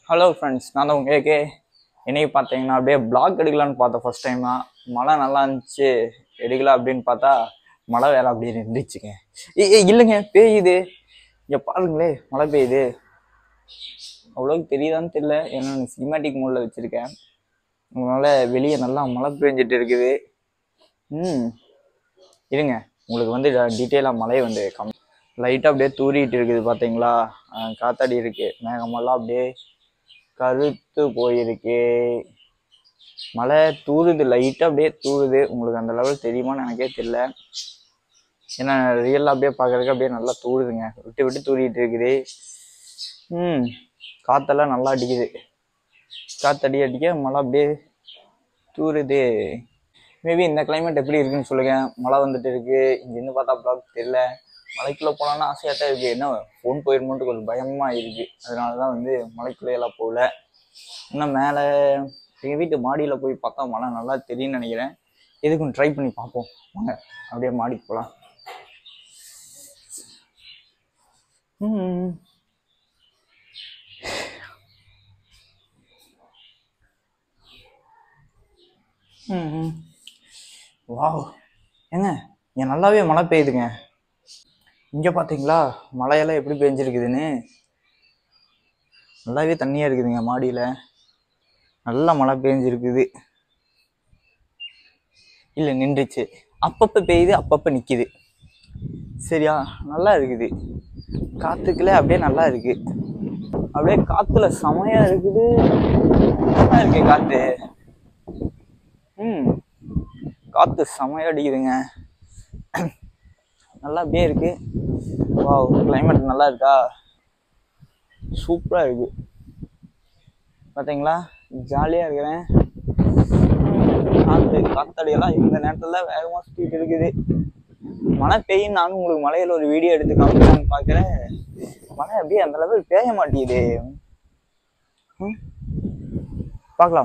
hello friends நான் தான் உங்கள் ஏகே இன்னைக்கு பார்த்தீங்கன்னா அப்படியே பிளாக் எடுக்கலான்னு பார்த்தேன் ஃபர்ஸ்ட் டைமாக மழை நல்லா இருந்துச்சு எடுக்கலாம் அப்படின்னு பார்த்தா மழை வேற அப்படியே நின்றுச்சுங்க ஏ ஏய், இல்லைங்க பெய்யுது இங்கே பாருங்களே மழை பெய்யுது அவ்வளோக்கு தெரியுதான்னு தெரியல ஏன்னா நான் சினிமேட்டிக் மோடில் வச்சுருக்கேன் அதனால வெளியே நல்லா மழை பெஞ்சிட்டு இருக்குது ம் இருங்க உங்களுக்கு வந்து டீட்டெயிலாக மழை வந்து கம் லைட்டாக அப்படியே தூறிட்டு இருக்குது பார்த்தீங்களா அஹ் காத்தாடி இருக்கு மேகமெல்லாம் அப்படியே கருத்து போயிருக்கு மழை தூறுது லைட்டாக அப்படியே தூறுது உங்களுக்கு அந்த லெவல் தெரியுமான்னு எனக்கே தெரியல ஏன்னா ரியலாக அப்படியே பார்க்கறதுக்கு அப்படியே நல்லா தூறுதுங்க விட்டு விட்டு தூறிட்டு இருக்குது ம் காத்தெல்லாம் நல்லா அடிக்குது காத்தடி அடிக்க மழை அப்படியே தூறுது மேபி இந்த climate எப்படி இருக்குன்னு சொல்லுங்க மழை வந்துட்டு இருக்கு இங்கேருந்து பார்த்தா பிளாக் தெரியல மலைக்குள்ள போகலான்னு ஆசையாக தான் இருக்கு என்ன ஃபோன் போயிருமோன்ட்டு கொஞ்சம் பயமா இருக்கு அதனால தான் வந்து மலைக்குள்ளே எல்லாம் போகல இன்னும் மேலே எங்கள் வீட்டு மாடியில் போய் பார்த்தா மழை நல்லா தெரியும்னு நினைக்கிறேன் எதுக்கும் ட்ரை பண்ணி பார்ப்போம் வாங்க அப்படியே மாடிக்கு போகலாம் ம் ம் வாவ் ஏங்க இங்கே நல்லாவே மழை பெய்யுதுங்க இங்கே பார்த்தீங்களா மழையெல்லாம் எப்படி பெஞ்சிருக்குதுன்னு நல்லாவே தண்ணியாக இருக்குதுங்க மாடியில் நல்லா மழை பெஞ்சிருக்குது இல்லை நின்றுச்சு அப்பப்போ பெய்யுது அப்பப்போ நிற்கிது சரியா நல்லா இருக்குது காற்றுக்குள்ளே அப்படியே நல்லா இருக்கு அப்படியே காற்றுல செமையாக இருக்குது நல்லா இருக்கு காற்று ம் காற்று செமையாக அடிக்குதுங்க நல்லா அப்படியே இருக்கு வாவ் climate நல்லா இருக்கா சூப்பராக இருக்கு பார்த்தீங்களா ஜாலியாக இருக்கிறேன் காற்று காத்தாடியெல்லாம் இந்த நேரத்தில் வேகமாக சுற்றிட்டு இருக்குது மழை பெய்யும் நானும் உங்களுக்கு மலையில் ஒரு வீடியோ எடுத்து காமிக்கலாம்னு பார்க்குறேன் மழை அப்படியே அந்த லெவல் பெய்ய மாட்டேங்குது ம் பார்க்கலாம்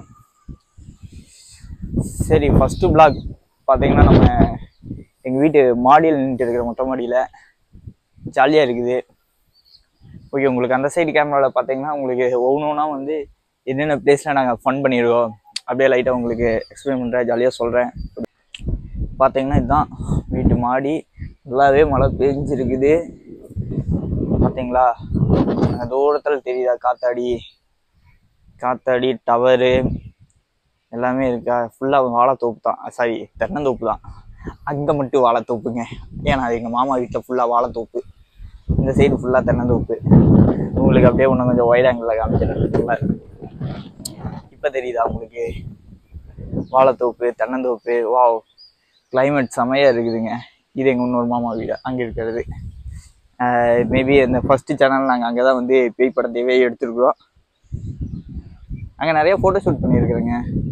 சரி ஃபஸ்ட்டு பிளாக் பார்த்தீங்கன்னா நம்ம எங்கள் வீட்டு மாடியில் நின்றுட்டு இருக்கிற மொட்டை மாடியில் ஜாலியாக இருக்குது ஓகே உங்களுக்கு அந்த சைடு கேமராவில் பார்த்தீங்கன்னா உங்களுக்கு ஒவ்வொன்றா வந்து என்னென்ன பிளேஸில் நாங்கள் ஃபன் பண்ணிடுவோம் அப்படியே லைட்டாக உங்களுக்கு எக்ஸ்பிளைன் பண்ணுறேன் ஜாலியாக சொல்கிறேன் பார்த்தீங்கன்னா இதுதான் வீட்டு மாடி நல்லாவே மழை பெஞ்சிருக்குது பார்த்தீங்களா அங்கே தூரத்தில் தெரியுதா காத்தாடி காத்தாடி டவரு எல்லாமே இருக்கா ஃபுல்லாக வாழைத்தோப்பு தான் சாரி தென்னந்தோப்பு தான் அங்கே மட்டும் வாழைத்தோப்புங்க ஏன்னா அது எங்கள் மாமா வீட்டில் ஃபுல்லாக வாழைத்தோப்பு இந்த சைடு ஃபுல்லாக தென்னந்தோப்பு உங்களுக்கு அப்படியே இன்னும் கொஞ்சம் ஒயிட் ஆங்கிளில் காமிச்சிருக்கேன் இப்போ தெரியுதா உங்களுக்கு வாழைத்தோப்பு தென்னந்தோப்பு வாவ் climate செமையாக இருக்குதுங்க இது எங்கள் இன்னொரு மாமா வீடு அங்கே இருக்கிறது மேபி இந்த ஃபஸ்ட்டு சேனல் நாங்கள் அங்கே தான் வந்து பேய் படத்தையவே எடுத்துருக்குறோம் அங்கே நிறைய ஃபோட்டோ ஷூட் பண்ணியிருக்கிறேங்க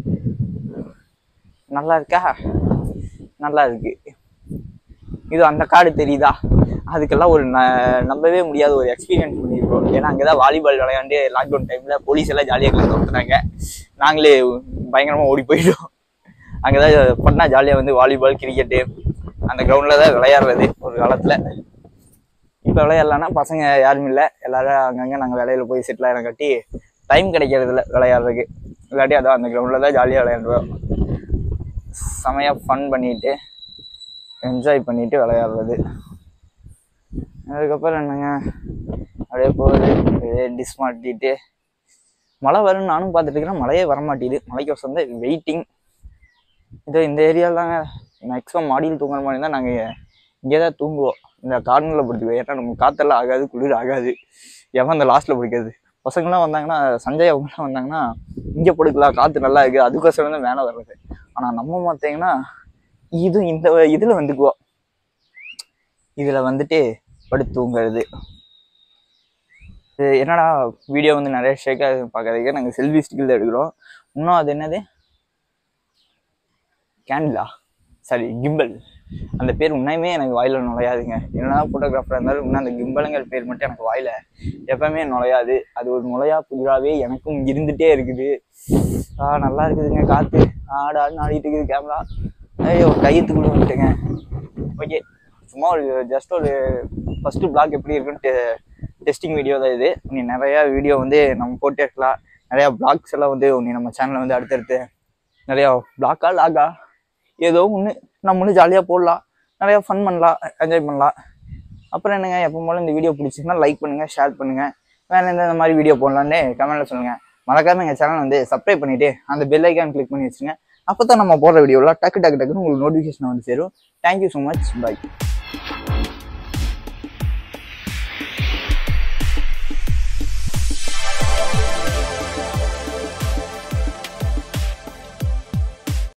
நல்லா இருக்கா நல்லா இருக்கு இது அந்த காடு தெரியுதா அதுக்கெல்லாம் ஒரு ந நம்பவே முடியாத ஒரு எக்ஸ்பீரியன்ஸ் பண்ணியிருக்கோம் ஏன்னா அங்கே தான் வாலிபால் விளையாண்டு லாக்டவுன் டைமில் போலீஸ் எல்லாம் ஜாலியாக கிளாஸ் நடத்துனாங்க நாங்களே பயங்கரமாக ஓடி போயிட்டோம் அங்கே தான் பண்ணால் ஜாலியாக வந்து வாலிபால் கிரிக்கெட்டு அந்த கிரவுண்டில் தான் விளையாடுறது ஒரு காலத்தில் இப்போ விளையாடலான்னா பசங்க யாரும் இல்லை எல்லாரும் அங்கங்கே நாங்கள் வேலையில் போய் செட்டில் ஆகிற கட்டி டைம் கிடைக்கிறது இல்லை விளையாடுறதுக்கு இல்லாட்டி அதான் அந்த கிரவுண்டில் தான் ஜாலியாக விளையாடுவோம் செமையாக ஃபன் பண்ணிட்டு என்ஜாய் பண்ணிட்டு விளையாடுறது அதுக்கப்புறம் என்னங்க அப்படியே போகுது அப்படியே டிஸ் மாட்டிட்டு மழை வரும்னு நானும் பார்த்துட்டு இருக்கிறேன் மழையே வர மாட்டேங்குது மழைக்கு வசந்த வெயிட்டிங் இதோ இந்த ஏரியாவிலாங்க மேக்ஸிமம் மாடியில் தூங்குற மாதிரி தான் நாங்கள் இங்கே தான் தூங்குவோம் இந்த கார்னரில் படுத்துக்குவோம் ஏன்னா நமக்கு காற்றெல்லாம் ஆகாது குளிர் ஆகாது எவன் அந்த லாஸ்ட்டில் பிடிக்காது பசங்களாம் வந்தாங்கன்னா சஞ்சய் அவங்களாம் வந்தாங்கன்னா இங்கே படுக்கலாம் காற்று நல்லா இருக்குது அதுக்கோசரம் தான் மேலே வர்றது ஆனால் நம்ம பார்த்தீங்கன்னா இது இந்த இதில் வந்துக்குவோம் இதில் வந்துட்டு படுத்து தூங்குறது இது என்னடா வீடியோ வந்து நிறைய ஷேக் ஆகுது பார்க்கறதுக்கு நாங்கள் செல்ஃபி ஸ்டிக்கில் தான் எடுக்கிறோம் இன்னும் அது என்னது கேண்டிலா சாரி கிம்பல் அந்த பேர் உண்மையுமே எனக்கு வாயில நுழையாதுங்க என்னதான் ஃபோட்டோகிராஃபராக இருந்தாலும் இன்னும் அந்த கிம்பலுங்கிற பேர் மட்டும் எனக்கு வாயில எப்பவுமே நுழையாது அது ஒரு நுழையா புதிராகவே எனக்கும் இருந்துகிட்டே இருக்குது ஆ நல்லா இருக்குதுங்க காற்று ஆடு ஆடுன்னு ஆடிட்டு இருக்குது கேமரா ஐயோ கையத்துக்குள்ள வந்துட்டுங்க ஓகே சும்மா ஒரு ஜஸ்ட் ஒரு ஃபஸ்ட்டு பிளாக் எப்படி இருக்குன்ட்டு டெஸ்டிங் வீடியோ தான் இது நீ நிறையா வீடியோ வந்து நம்ம போட்டே இருக்கலாம் நிறையா பிளாக்ஸ் எல்லாம் வந்து நீ நம்ம சேனலில் வந்து அடுத்தடுத்து நிறையா பிளாக்கா லாகா ஏதோ ஒன்று நம்மளும் ஜாலியாக போடலாம் நிறையா ஃபன் பண்ணலாம் என்ஜாய் பண்ணலாம் அப்புறம் என்னங்க எப்போ போல இந்த வீடியோ பிடிச்சிருந்தா லைக் பண்ணுங்கள் ஷேர் பண்ணுங்கள் வேறு எந்த இந்த மாதிரி வீடியோ போடலான்னு கமெண்ட்டில் சொல்லுங்கள் மறக்காம எங்கள் சேனல் வந்து சப்ஸ்கிரைப் பண்ணிவிட்டு அந்த பெல் ஐக்கான் கிளிக் பண்ணி வச்சுருங்க அப்போ தான் நம்ம போடுற வீடியோவில் டக்கு டக்கு டக்குன்னு உங்களுக்கு நோட்டிஃபிகேஷன் வந்து சேரும் தேங்க்யூ ஸோ மச் பை